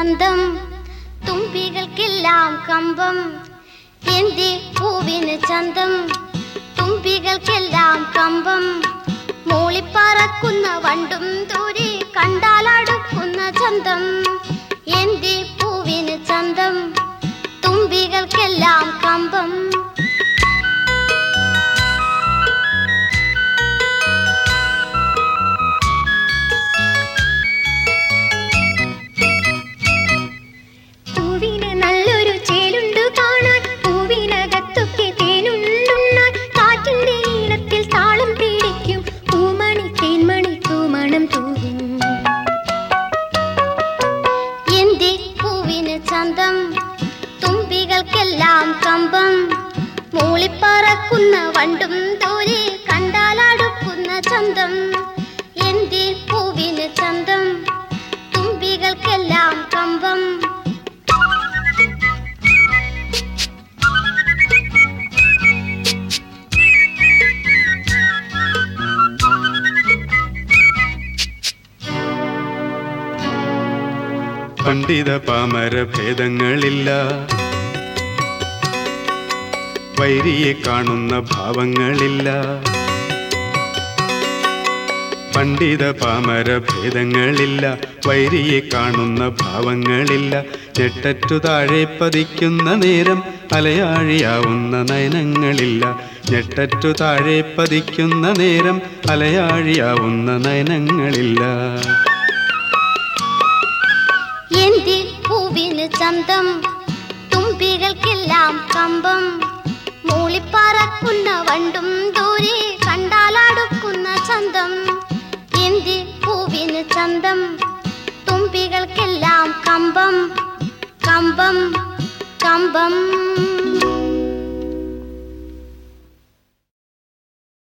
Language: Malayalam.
ചന്തം തുമ്പികൾക്കെല്ലാം കമ്പം എന്റെ പൂവിന് ചന്തം തുമ്പികൾക്കെല്ലാം കമ്പം മൂളിപ്പറക്കുന്ന വണ്ടും ദൂരെ കണ്ടാലടുക്കുന്ന ചന്തം എന്റെ പൂവിന് ചന്തം തുമ്പികൾക്കെല്ലാം കമ്പം പൂവിന് നല്ലൊരു ചേലുണ്ടു കാണാൻ പൂവിനകത്തൊക്കെ തേനുണ്ടുണ്ണാൻ കാറ്റിന്റെ ഈണത്തിൽ താളം പിടിക്കും പൂമണി തേൻമണി പൂമണം തൂവും എന്റെ പൂവിന് ചന്തം തുമ്പികൾക്കെല്ലാം കമ്പം മൂളിപ്പറക്കുന്ന വണ്ടും ദൂരെ കണ്ടാലടുക്കുന്ന ചന്തം എന്റെ പൂവിന് ചന്തം തുമ്പികൾക്കെല്ലാം കമ്പം പണ്ഡിത പാമര ഭേദങ്ങളില്ല വൈരിയെ കാണുന്ന ഭാവങ്ങളില്ല പണ്ഡിത പാമര ഭേദങ്ങളില്ല വൈരിയെ കാണുന്ന ഭാവങ്ങളില്ല ഞെട്ടറ്റു താഴെ പതിക്കുന്ന നേരം അലയാഴിയാവുന്ന നയനങ്ങളില്ല ഞെട്ടറ്റു താഴെ പതിക്കുന്ന നേരം അലയാഴിയാവുന്ന നയനങ്ങളില്ല എന്റെ പൂവിന് ചന്തം തുമ്പികൾക്കെല്ലാം കമ്പം മൂളിപ്പറക്കുന്ന വണ്ടും ദൂരെ കണ്ടാലടുക്കുന്ന ചന്തം എന്റെ പൂവിന് ചന്തം തുമ്പികൾക്കെല്ലാം കമ്പം കമ്പം കമ്പം